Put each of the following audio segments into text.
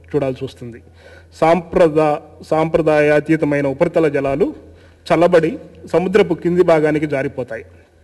చూడాల్సి వస్తుంది సాంప్రదా సాంప్రదాయాతీతమైన ఉపరితల జలాలు చల్లబడి సముద్రపు కింది భాగానికి జారిపోతాయి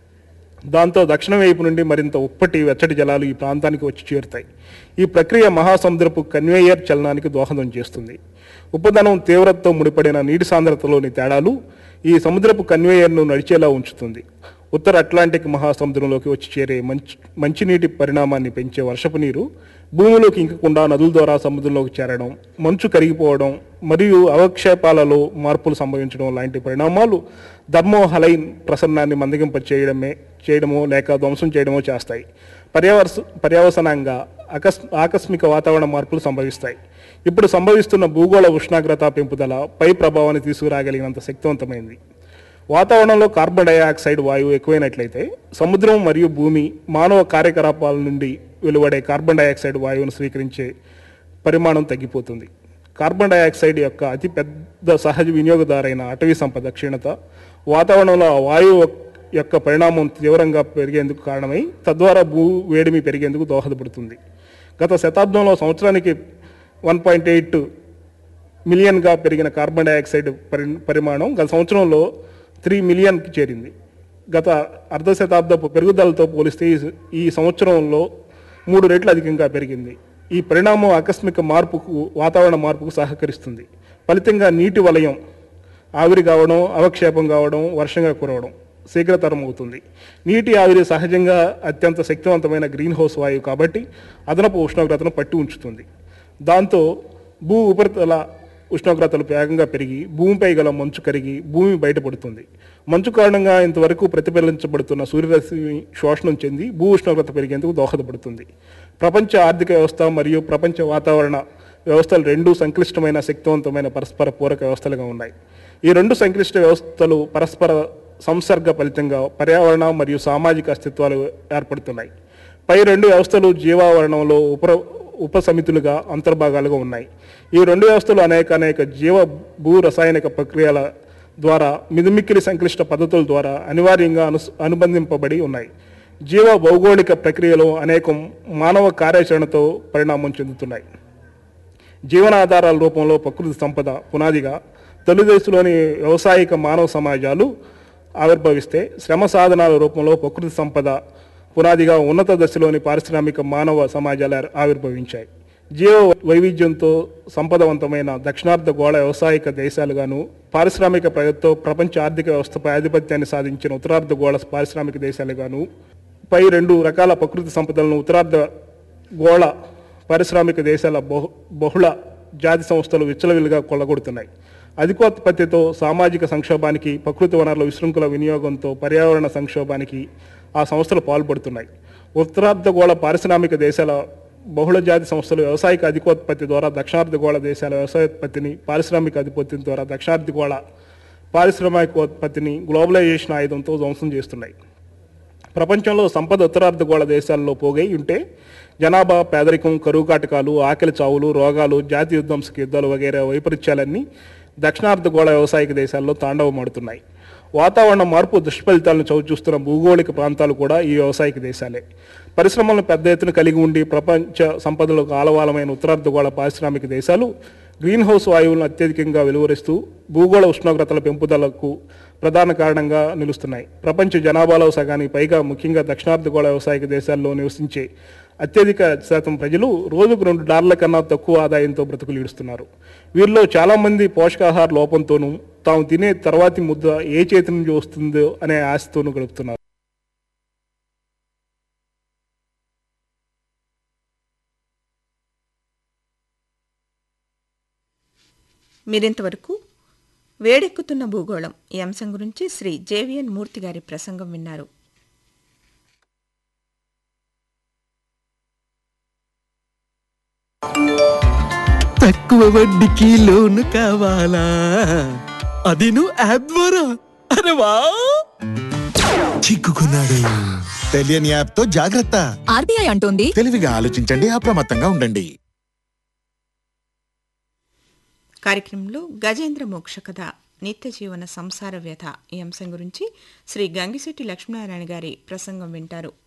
దాంతో దక్షిణ వైపు నుండి మరింత ఉప్పటి వెచ్చటి జలాలు ఈ ప్రాంతానికి వచ్చి చేరుతాయి ఈ ప్రక్రియ మహాసముద్రపు కన్వేయర్ చలనానికి దోహదం చేస్తుంది ఉపదనం తీవ్రతతో ముడిపడిన నీటి సాంద్రతలోని తేడాలు ఈ సముద్రపు కన్వేయర్ను నడిచేలా ఉంచుతుంది ఉత్తర అట్లాంటిక్ మహాసముద్రంలోకి వచ్చి చేరే మంచి మంచినీటి పరిణామాన్ని పెంచే వర్షపు నీరు భూమిలోకి ఇంకకుండా నదుల ద్వారా సముద్రంలోకి చేరడం మంచు కరిగిపోవడం మరియు అవక్షేపాలలో మార్పులు సంభవించడం లాంటి పరిణామాలు థర్మోహలైన్ ప్రసరణాన్ని మందగింప చేయడమే చేయడమో లేక ధ్వంసం చేయడమో చేస్తాయి పర్యావరణ పర్యావసనంగా అకస్ ఆకస్మిక వాతావరణ మార్పులు సంభవిస్తాయి ఇప్పుడు సంభవిస్తున్న భూగోళ ఉష్ణోగ్రత పెంపుదల పై ప్రభావాన్ని తీసుకురాగలిగినంత శక్తివంతమైంది వాతావరణంలో కార్బన్ డైఆక్సైడ్ వాయువు ఎక్కువైనట్లయితే సముద్రం మరియు భూమి మానవ కార్యకలాపాల నుండి వెలువడే కార్బన్ డైఆక్సైడ్ వాయువును స్వీకరించే పరిమాణం తగ్గిపోతుంది కార్బన్ డైఆక్సైడ్ యొక్క అతి పెద్ద సహజ వినియోగదారైన అటవీ సంపద క్షీణత వాతావరణంలో ఆ వాయువు యొక్క పరిణామం తీవ్రంగా పెరిగేందుకు కారణమై తద్వారా భూ వేడిమి పెరిగేందుకు దోహదపడుతుంది గత శతాబ్దంలో సంవత్సరానికి వన్ పాయింట్ ఎయిట్ మిలియన్గా పెరిగిన కార్బన్ డైఆక్సైడ్ పరి పరిమాణం గత సంవత్సరంలో త్రీ మిలియన్కి చేరింది గత అర్ధ శతాబ్దపు పెరుగుదలతో పోలిస్తే ఈ- ఈ సంవత్సరంలో మూడు రెట్లు అధికంగా పెరిగింది ఈ పరిణామం ఆకస్మిక మార్పుకు వాతావరణ మార్పుకు సహకరిస్తుంది ఫలితంగా నీటి వలయం ఆవిరి కావడం అవక్షేపం కావడం వర్షంగా కురవడం శీఘ్రతరం అవుతుంది నీటి ఆవిరి సహజంగా అత్యంత శక్తివంతమైన గ్రీన్ హౌస్ వాయువు కాబట్టి అదనపు ఉష్ణోగ్రతను పట్టి ఉంచుతుంది దాంతో భూ ఉపరితల ఉష్ణోగ్రతలు వేగంగా పెరిగి భూమిపై గల మంచు కరిగి భూమి బయటపడుతుంది మంచు కారణంగా ఇంతవరకు ప్రతిఫలించబడుతున్న సూర్యరశ్మి శోషణం చెంది భూ ఉష్ణోగ్రత పెరిగేందుకు దోహదపడుతుంది ప్రపంచ ఆర్థిక వ్యవస్థ మరియు ప్రపంచ వాతావరణ వ్యవస్థలు రెండు సంక్లిష్టమైన శక్తివంతమైన పరస్పర పూరక వ్యవస్థలుగా ఉన్నాయి ఈ రెండు సంక్లిష్ట వ్యవస్థలు పరస్పర సంసర్గ ఫలితంగా పర్యావరణ మరియు సామాజిక అస్తిత్వాలు ఏర్పడుతున్నాయి పై రెండు వ్యవస్థలు జీవావరణంలో ఉప ఉపసమితులుగా అంతర్భాగాలుగా ఉన్నాయి ఈ రెండు వ్యవస్థలు అనేక అనేక జీవ భూ రసాయనిక ప్రక్రియల ద్వారా మిదిమిక్కిలి సంక్లిష్ట పద్ధతుల ద్వారా అనివార్యంగా అను అనుబంధింపబడి ఉన్నాయి జీవ భౌగోళిక ప్రక్రియలో అనేకం మానవ కార్యాచరణతో పరిణామం చెందుతున్నాయి జీవనాధారాల రూపంలో ప్రకృతి సంపద పునాదిగా తొలిదశలోని వ్యవసాయిక మానవ సమాజాలు ఆవిర్భవిస్తే శ్రమ సాధనాల రూపంలో ప్రకృతి సంపద పునాదిగా ఉన్నత దశలోని పారిశ్రామిక మానవ సమాజాలు ఆవిర్- ఆవిర్భవించాయి జీవ వైవిధ్యంతో సంపదవంతమైన దక్షిణార్ధ గోళ వ్యవసాయిక దేశాలుగాను పారిశ్రామిక ప్రగతితో ప్రపంచ ఆర్థిక వ్యవస్థపై ఆధిపత్యాన్ని సాధించిన ఉత్తరార్ధ గోళ పారిశ్రామిక దేశాలుగాను పై రెండు రకాల ప్రకృతి సంపదలను ఉత్తరార్ధ గోళ పారిశ్రామిక దేశాల బహు బహుళ జాతి సంస్థలు విచ్చలవిల్లుగా కొల్లగొడుతున్నాయి అధికోత్పత్తితో సామాజిక సంక్షోభానికి ప్రకృతి వనరుల విశృంఖల వినియోగంతో పర్యావరణ సంక్షోభానికి ఆ సంస్థలు పాల్పడుతున్నాయి ఉత్తరార్ధగోళ పారిశ్రామిక దేశాల బహుళ జాతి సంస్థలు వ్యవసాయిక అధికోత్పత్తి ద్వారా దక్షిణార్ధగోళ దేశాల వ్యవసాయోత్పత్తిని పారిశ్రామిక అధిపత్యం ద్వారా దక్షిణార్ధగోళ పారిశ్రామికోత్పత్తిని గ్లోబలైజేషన్ ఆయుధంతో ధ్వంసం చేస్తున్నాయి ప్రపంచంలో సంపద ఉత్తరార్ధగోళ దేశాల్లో పోగై ఉంటే జనాభా పేదరికం కరువు కాటకాలు ఆకలి చావులు రోగాలు జాతి విధ్వంసక యుద్ధాలు వగైరా వైపరీత్యాలన్నీ దక్షిణార్ధగోళ వ్యవసాయక దేశాల్లో తాండవమాడుతున్నాయి వాతావరణ మార్పు దుష్ఫలితాలను చవిచూస్తున్న భూగోళిక ప్రాంతాలు కూడా ఈ వ్యవసాయక దేశాలే పరిశ్రమలను పెద్ద ఎత్తున కలిగి ఉండి ప్రపంచ సంపదలకు ఆలవాలమైన ఉత్తరార్ధగోళ పారిశ్రామిక దేశాలు గ్రీన్ హౌస్ వాయువులను అత్యధికంగా వెలువరిస్తూ భూగోళ ఉష్ణోగ్రతల పెంపుదలకు ప్రధాన కారణంగా నిలుస్తున్నాయి ప్రపంచ జనాభాలో సగానికి పైగా ముఖ్యంగా దక్షిణార్ధగోళ వ్యవసాయక దేశాల్లో నివసించే అత్యధిక శాతం ప్రజలు రోజుకు రెండు డాలర్ల కన్నా తక్కువ ఆదాయంతో బ్రతుకులు ఈడుస్తున్నారు వీరిలో చాలా మంది పోషకాహార లోపంతోనూ తాము తినే తర్వాతి ముద్ద ఏ చేతి నుంచి వస్తుందో అనే ఆశతోనూ గడుపుతున్నారు మీరింతవరకు వేడెక్కుతున్న భూగోళం ఈ అంశం గురించి శ్రీ జేవిఎన్ మూర్తి గారి ప్రసంగం విన్నారు తక్కువ వడ్డీకి లోను కావాలా అది నువ్వు యాప్ ద్వారా అరే వా చిక్కుకున్నాడు తెలియని యాప్ తో జాగ్రత్త ఆర్బీఐ అంటోంది తెలివిగా ఆలోచించండి అప్రమత్తంగా ఉండండి కార్యక్రమంలో గజేంద్ర మోక్ష కథ నిత్య జీవన సంసార వ్యథ ఈ అంశం గురించి శ్రీ గంగిశెట్టి లక్ష్మీనారాయణ గారి ప్రసంగం వింటారు